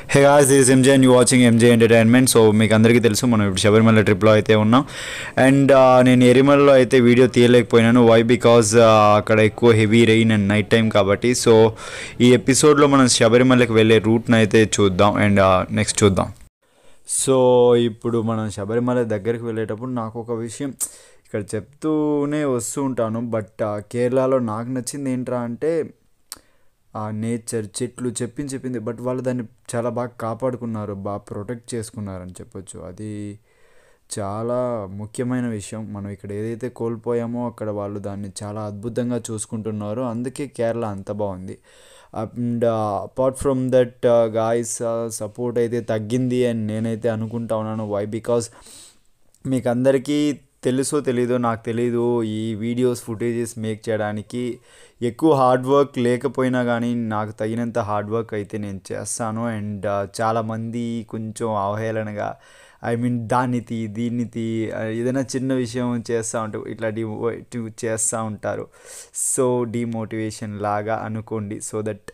hey guys this MJ and you watching MJ entertainment so మీకు అందరికీ తెలుసు మనం ఇప్పుడు శబరిమల ట్రిప్లో అయితే ఉన్నాం అండ్ నేను ఎరిమలలో అయితే వీడియో తీయలేకపోయినాను వై బికాజ్ అక్కడ ఎక్కువ heavy rain and night time కాబట్టి సో ఈ ఎపిసోడ్లో మనం శబరిమలకి వెళ్ళే రూట్ని అయితే చూద్దాం అండ్ నెక్స్ట్ చూద్దాం సో ఇప్పుడు మనం శబరిమల దగ్గరికి వెళ్ళేటప్పుడు నాకు ఒక విషయం ఇక్కడ చెప్తూనే వస్తూ ఉంటాను బట్ కేరళలో నాకు నచ్చింది ఏంట్రా అంటే ఆ నేచర్ చెట్లు చెప్పింది చెప్పింది బట్ వాళ్ళు దాన్ని చాలా బాగా కాపాడుకున్నారు బాగా ప్రొటెక్ట్ చేసుకున్నారని చెప్పొచ్చు అది చాలా ముఖ్యమైన విషయం మనం ఇక్కడ ఏదైతే కోల్పోయామో అక్కడ వాళ్ళు దాన్ని చాలా అద్భుతంగా చూసుకుంటున్నారు అందుకే కేరళ అంత బాగుంది and apart from that guys support అయితే తగ్గింది అని నేనైతే అనుకుంటా ఉన్నాను వై బికాస్ మీకు అందరికీ తెలుసో తెలీదో నాకు తెలీదు ఈ వీడియోస్ ఫుటేజెస్ మేక్ చేయడానికి ఎక్కువ హార్డ్ వర్క్ లేకపోయినా కానీ నాకు తగినంత హార్డ్ వర్క్ అయితే నేను చేస్తాను అండ్ చాలామంది కొంచెం అవహేళనగా ఐ మీన్ దాన్ని తీ దీన్ని తీ ఏదైనా చిన్న విషయం చేస్తూ ఉంటారు ఇట్లా డిమోటివ్ చేస్తూ ఉంటారు సో డిమోటివేషన్ లాగా అనుకోండి సో దట్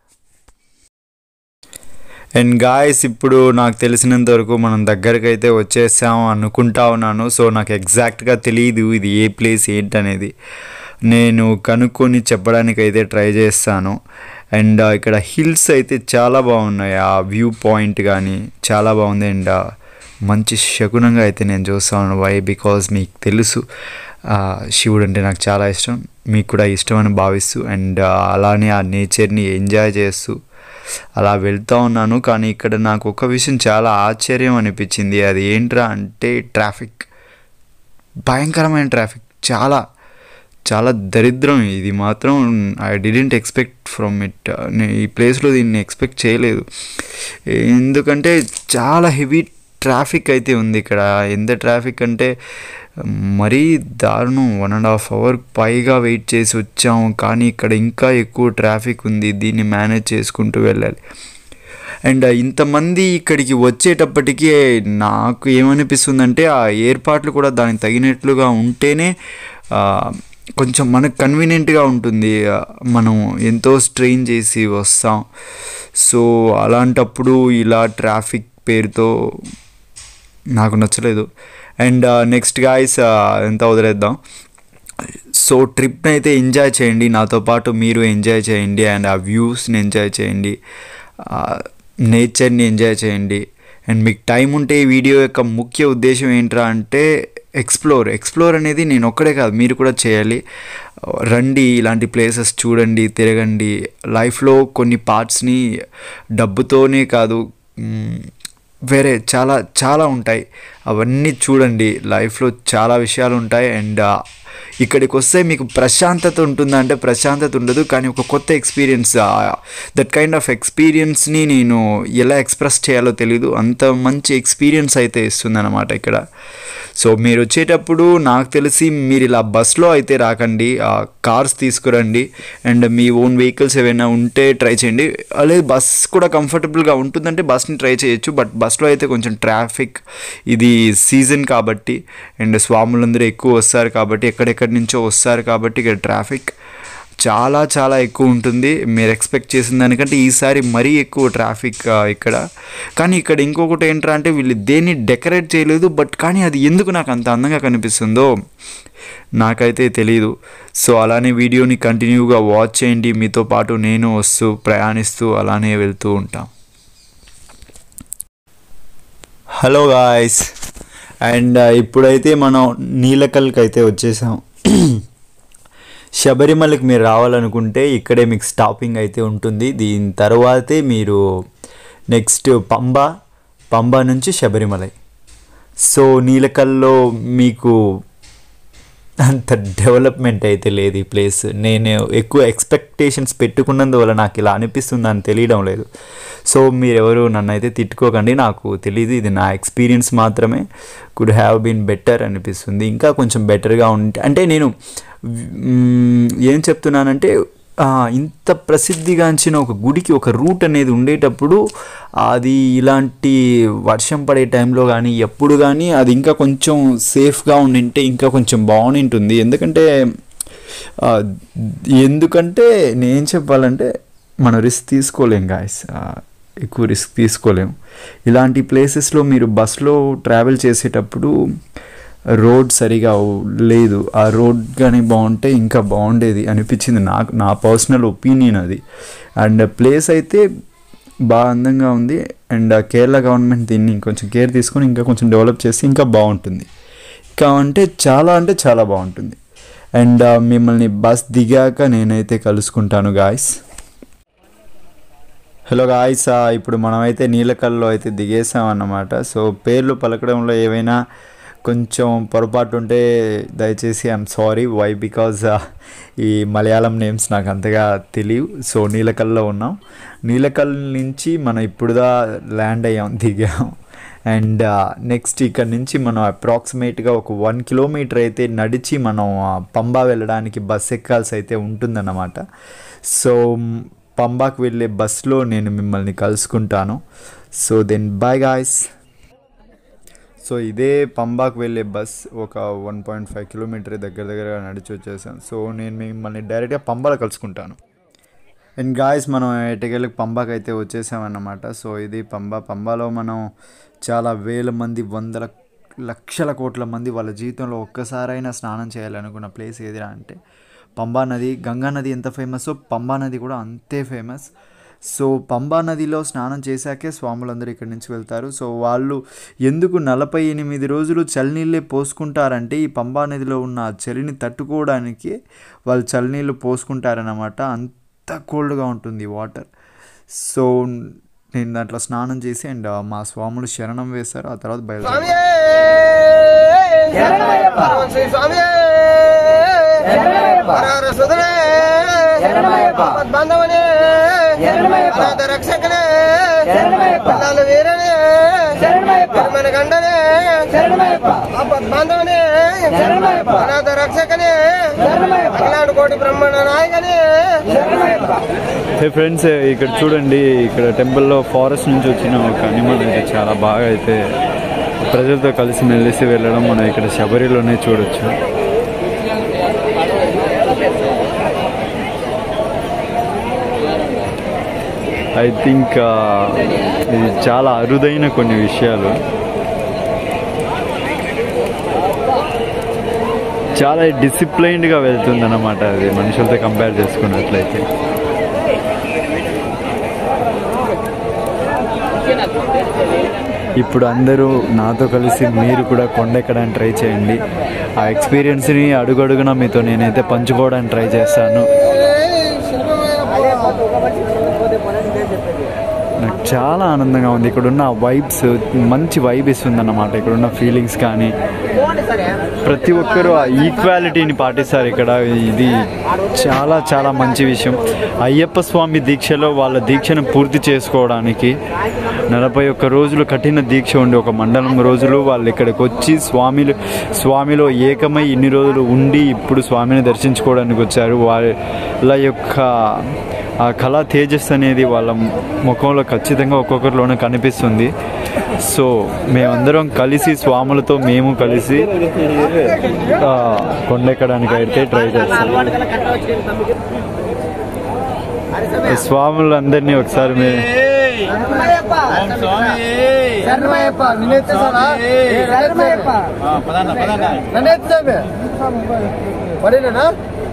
అండ్ గాయస్ ఇప్పుడు నాకు తెలిసినంత వరకు మనం దగ్గరికి అయితే వచ్చేసాం అనుకుంటా ఉన్నాను సో నాకు ఎగ్జాక్ట్గా తెలియదు ఇది ఏ ప్లేస్ ఏంటనేది నేను కనుక్కొని చెప్పడానికి అయితే ట్రై చేస్తాను అండ్ ఇక్కడ హిల్స్ అయితే చాలా బాగున్నాయి ఆ వ్యూ పాయింట్ కానీ చాలా బాగుంది అండ్ మంచి శకునంగా అయితే నేను చూస్తాను వై బికాజ్ మీకు తెలుసు శివుడు అంటే నాకు చాలా ఇష్టం మీకు కూడా ఇష్టం అని భావిస్తూ అండ్ అలానే ఆ నేచర్ని ఎంజాయ్ చేస్తూ అలా వెళ్తూ ఉన్నాను కానీ ఇక్కడ నాకు ఒక విషయం చాలా ఆశ్చర్యం అనిపించింది అది ఏంట్రా అంటే ట్రాఫిక్ భయంకరమైన ట్రాఫిక్ చాలా చాలా దరిద్రం ఇది మాత్రం I didn't expect from it ఈ ప్లేస్లో దీన్ని ఎక్స్పెక్ట్ చేయలేదు ఎందుకంటే చాలా హెవీ ట్రాఫిక్ అయితే ఉంది ఇక్కడ ఎంత ట్రాఫిక్ అంటే మరీ దారుణం వన్ అండ్ హాఫ్ అవర్ పైగా వెయిట్ చేసి వచ్చాము కానీ ఇక్కడ ఇంకా ఎక్కువ ట్రాఫిక్ ఉంది దీన్ని మేనేజ్ చేసుకుంటూ వెళ్ళాలి అండ్ ఇంతమంది ఇక్కడికి వచ్చేటప్పటికీ నాకు ఏమనిపిస్తుందంటే ఆ ఏర్పాట్లు కూడా దానికి తగినట్లుగా ఉంటేనే కొంచెం మనకు కన్వీనియంట్గా ఉంటుంది మనం ఎంతో స్ట్రెయిన్ చేసి వస్తాం సో అలాంటప్పుడు ఇలా ట్రాఫిక్ పేరుతో నాకు నచ్చలేదు అండ్ నెక్స్ట్ గాయస్ ఎంత వదిలేద్దాం సో ట్రిప్ని అయితే ఎంజాయ్ చేయండి నాతో పాటు మీరు ఎంజాయ్ చేయండి అండ్ ఆ వ్యూస్ని ఎంజాయ్ చేయండి నేచర్ని ఎంజాయ్ చేయండి అండ్ మీకు టైం ఉంటే ఈ వీడియో యొక్క ముఖ్య ఉద్దేశం ఏంట్రా అంటే ఎక్స్ప్లోర్ ఎక్స్ప్లోర్ అనేది నేను ఒక్కడే కాదు మీరు కూడా చేయాలి రండి ఇలాంటి ప్లేసెస్ చూడండి తిరగండి లైఫ్లో కొన్ని పార్ట్స్ని డబ్బుతోనే కాదు వేరే చాలా చాలా ఉంటాయి అవన్నీ చూడండి లైఫ్లో చాలా విషయాలు ఉంటాయి అండ్ ఇక్కడికి వస్తే మీకు ప్రశాంతత ఉంటుందా అంటే ప్రశాంతత ఉండదు కానీ ఒక కొత్త ఎక్స్పీరియన్స్ దట్ కైండ్ ఆఫ్ ఎక్స్పీరియన్స్ని నేను ఎలా ఎక్స్ప్రెస్ చేయాలో తెలీదు అంత మంచి ఎక్స్పీరియన్స్ అయితే ఇస్తుందన్నమాట ఇక్కడ సో మీరు వచ్చేటప్పుడు నాకు తెలిసి మీరు ఇలా బస్లో అయితే రాకండి కార్స్ తీసుకురండి అండ్ మీ ఓన్ వెహికల్స్ ఏవైనా ఉంటే ట్రై చేయండి అలాగే బస్ కూడా కంఫర్టబుల్గా ఉంటుందంటే బస్ని ట్రై చేయొచ్చు బట్ బస్లో అయితే కొంచెం ట్రాఫిక్ ఇది సీజన్ కాబట్టి అండ్ స్వాములందరూ ఎక్కువ వస్తారు కాబట్టి ఎక్కడెక్కడి నుంచో వస్తారు కాబట్టి ఇక్కడ ట్రాఫిక్ చాలా చాలా ఎక్కువ ఉంటుంది మీరు ఎక్స్పెక్ట్ చేసిన దానికంటే ఈసారి మరీ ఎక్కువ ట్రాఫిక్ ఇక్కడ కానీ ఇక్కడ ఇంకొకటి ఏంట్రా అంటే వీళ్ళు దేన్ని డెకరేట్ చేయలేదు బట్ కానీ అది ఎందుకు నాకు అంత అందంగా కనిపిస్తుందో నాకైతే తెలియదు సో అలానే వీడియోని కంటిన్యూగా వాచ్ చేయండి మీతో పాటు నేను వస్తూ ప్రయాణిస్తూ అలానే వెళ్తూ ఉంటాం హలో గాయస్ అండ్ ఇప్పుడైతే మనం నీలకల్కి అయితే వచ్చేసాం శబరిమలకి మీరు రావాలనుకుంటే ఇక్కడే మీకు స్టాపింగ్ అయితే ఉంటుంది దీని తర్వాతే మీరు నెక్స్ట్ పంబ పంబ నుంచి శబరిమలై సో నీలకల్లో మీకు అంత డెవలప్మెంట్ అయితే లేదు ఈ ప్లేస్ నేను ఎక్కువ ఎక్స్పెక్టేషన్స్ పెట్టుకున్నందువల్ల నాకు ఇలా అనిపిస్తుంది అని తెలియడం లేదు సో మీరెవరు నన్ను అయితే తిట్టుకోకండి నాకు తెలియదు ఇది నా ఎక్స్పీరియన్స్ మాత్రమే కుడ్ హ్యావ్ బీన్ బెటర్ అనిపిస్తుంది ఇంకా కొంచెం బెటర్గా ఉంటే అంటే నేను ఏం చెప్తున్నానంటే ఇంత ప్రసిద్ధిగాంచిన ఒక గుడికి ఒక రూట్ అనేది ఉండేటప్పుడు అది ఇలాంటి వర్షం పడే టైంలో కానీ ఎప్పుడు కానీ అది ఇంకా కొంచెం సేఫ్గా ఉండింటే ఇంకా కొంచెం బాగుంటుంది ఉంటుంది ఎందుకంటే ఎందుకంటే నేను చెప్పాలంటే మనం రిస్క్ తీసుకోలేం గాయస్ ఎక్కువ రిస్క్ తీసుకోలేము ఇలాంటి ప్లేసెస్లో మీరు బస్లో ట్రావెల్ చేసేటప్పుడు రోడ్ సరిగా లేదు ఆ రోడ్ కానీ బాగుంటే ఇంకా బాగుండేది అనిపించింది నాకు నా పర్సనల్ ఒపీనియన్ అది అండ్ ప్లేస్ అయితే బాగా అందంగా ఉంది అండ్ కేరళ గవర్నమెంట్ దీన్ని కొంచెం కేర్ తీసుకొని ఇంకా కొంచెం డెవలప్ చేసి ఇంకా బాగుంటుంది ఇంకా అంటే చాలా అంటే చాలా బాగుంటుంది అండ్ మిమ్మల్ని బస్ దిగాక నేనైతే కలుసుకుంటాను గాయస్ హలో గాయస్ ఇప్పుడు మనమైతే నీలకల్లో అయితే దిగేసాం అన్నమాట సో పేర్లు పలకడంలో ఏవైనా కొంచెం పొరపాటు ఉంటే దయచేసి ఐఎమ్ సారీ వై బికాజ్ ఈ మలయాళం నేమ్స్ నాకు అంతగా తెలియవు సో నీలకల్లో ఉన్నాం నీలకల్ నుంచి మనం ఇప్పుడుదా ల్యాండ్ అయ్యాం దిగాం అండ్ నెక్స్ట్ ఇక్కడ నుంచి మనం అప్రాక్సిమేట్గా ఒక వన్ కిలోమీటర్ అయితే నడిచి మనం ఆ, పంబా వెళ్ళడానికి బస్ ఎక్కాల్సి అయితే ఉంటుందన్నమాట సో పంబాకు వెళ్ళే బస్లో నేను మిమ్మల్ని కలుసుకుంటాను so then bye guys so ఇదే పంబాకు వెళ్ళే బస్ ఒక వన్ పాయింట్ ఫైవ్ కిలోమీటర్ దగ్గర దగ్గర నడిచి వచ్చేసాను సో నేను మిమ్మల్ని డైరెక్ట్గా పంబాలో కలుసుకుంటాను అండ్ గాయస్ మనం ఎటకెళ్ళకి పంబాకి అయితే వచ్చేసామన్నమాట సో ఇది పంబా పంబాలో మనం చాలా వేల మంది వందల లక్షల కోట్ల మంది వాళ్ళ జీవితంలో ఒక్కసారైనా స్నానం చేయాలనుకున్న ప్లేస్ ఏదిరా అంటే పంబా నది గంగా నది ఎంత ఫేమస్ పంబా నది కూడా అంతే ఫేమస్ సో పంబా నదిలో స్నానం చేశాకే స్వాములందరూ ఇక్కడి నుంచి వెళ్తారు సో వాళ్ళు ఎందుకు నలభై ఎనిమిది రోజులు చలినీళ్ళే పోసుకుంటారంటే ఈ పంబా నదిలో ఉన్న ఆ చలిని తట్టుకోవడానికి వాళ్ళు చలినీళ్ళు పోసుకుంటారనమాట అంత కోల్డ్గా ఉంటుంది వాటర్ సో నేను దాంట్లో స్నానం చేసి అండ్ మా స్వాములు శరణం వేశారు ఆ తర్వాత బయలుదేరారు స్వామి శ్రీ స్వామి హర సుధనే బాంధవనే అనాథ రక్షకనే పిల్లల వీరనే మన గండనే బాంధవనే అనాథ రక్షకనే అఖిలాండ కోటి బ్రహ్మాండ నాయకనే హే ఫ్రెండ్స్ ఇక్కడ చూడండి ఇక్కడ టెంపుల్లో ఫారెస్ట్ నుంచి వచ్చిన ఒక అనిమల్ అయితే చాలా బాగా అయితే ప్రజలతో కలిసి మెలిసి వెళ్ళడం మనం ఇక్కడ శబరిలోనే చూడొచ్చు ఐ థింక్ ఇది చాలా అరుదైన కొన్ని విషయాలు చాలా డిసిప్లైన్డ్గా వెళ్తుంది అన్నమాట అది మనుషులతో కంపేర్ చేసుకున్నట్లయితే ఇప్పుడు అందరూ నాతో కలిసి మీరు కూడా కొండెక్కడానికి ట్రై చేయండి ఆ ఎక్స్పీరియన్స్ని అడుగడుగునా మీతో నేనైతే పంచుకోవడానికి ట్రై చేస్తాను నాకు చాలా ఆనందంగా ఉంది ఇక్కడున్న వైబ్స్ మంచి వైబ్ ఇస్తుంది అన్నమాట ఇక్కడున్న ఫీలింగ్స్ కానీ ప్రతి ఒక్కరూ ఆ ఈక్వాలిటీని పాటిస్తారు ఇక్కడ ఇది చాలా చాలా మంచి విషయం అయ్యప్ప స్వామి దీక్షలో వాళ్ళ దీక్షను పూర్తి చేసుకోవడానికి నలభై ఒక్క రోజులు కఠిన దీక్ష ఉండి ఒక మండలం రోజులు వాళ్ళు ఇక్కడికి వచ్చి స్వామిలు స్వామిలో ఏకమై ఇన్ని రోజులు ఉండి ఇప్పుడు స్వామిని దర్శించుకోవడానికి వచ్చారు వాళ్ళ యొక్క ఆ కళా తేజస్ అనేది వాళ్ళ ముఖంలో ఖచ్చితంగా ఒక్కొక్కరిలోనే కనిపిస్తుంది సో మేమందరం కలిసి స్వాములతో మేము కలిసి ఆ, కొండెక్కడానికి అయితే ట్రై చేస్తాం స్వాములందరినీ ఒకసారి మే శరణమయ్యప్ప నిన్నెత్తేసారా శరణమయ్యప్ప నన్నెత్తామే పడినా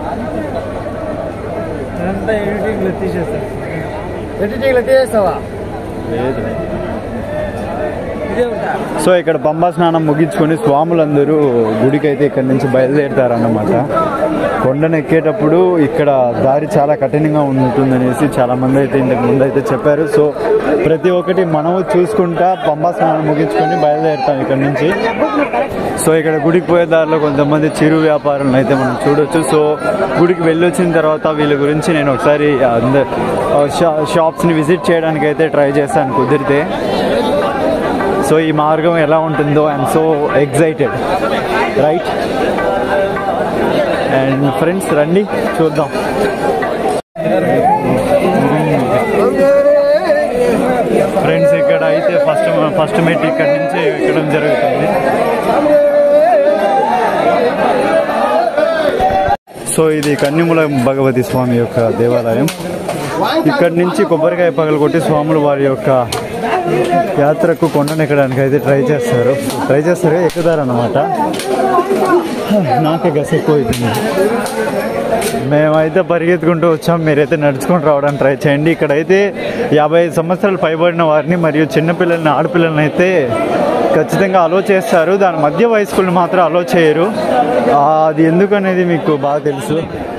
ఎడిటింగ్లో తీసేస్తావా సో ఇక్కడ పంబా స్నానం ముగించుకొని స్వాములందరూ గుడికి అయితే ఇక్కడ నుంచి బయలుదేరుతారన్నమాట కొండను ఎక్కేటప్పుడు ఇక్కడ దారి చాలా కఠినంగా ఉంటుందనేసి చాలా మంది అయితే ఇంతకు ముందు అయితే చెప్పారు సో ప్రతి ఒక్కటి మనము చూసుకుంటా పంబా స్నానం ముగించుకొని బయలుదేరుతాం ఇక్కడ నుంచి సో ఇక్కడ గుడికి పోయే దారిలో కొంతమంది చిరు వ్యాపారులను అయితే మనం చూడొచ్చు సో గుడికి వెళ్ళొచ్చిన తర్వాత వీళ్ళ గురించి నేను ఒకసారి అందరు షాప్స్ని విజిట్ చేయడానికి అయితే ట్రై చేస్తాను కుదిరితే సో ఈ మార్గం ఎలా ఉంటుందో I'm so excited right and friends రండి చూద్దాం ఫ్రెండ్స్ ఇక్కడ అయితే ఫస్ట్ ఫస్ట్ మెట్ ఇక్కడ నుంచి ఎక్కడం జరుగుతుంది సో ఇది కన్నిముల భగవతి స్వామి యొక్క దేవాలయం ఇక్కడి నుంచి కొబ్బరికాయ పగలగొట్టి స్వాములు వారి యొక్క యాత్రకు కొండను ఎక్కడానికి అయితే ట్రై చేస్తారు ట్రై చేస్తారు ఎక్కుతారన్నమాట నాకే గస ఎక్కువ అవుతుంది మేమైతే పరిగెత్తుకుంటూ వచ్చాం మీరైతే నడుచుకుంటూ రావడానికి ట్రై చేయండి ఇక్కడైతే యాభై ఐదు సంవత్సరాలు పైబడిన వారిని మరియు చిన్నపిల్లల్ని ఆడపిల్లల్ని అయితే ఖచ్చితంగా అలో చేస్తారు దాని మధ్య వయస్కులను మాత్రం అలో చేయరు ఆ, అది ఎందుకు అనేది మీకు బాగా తెలుసు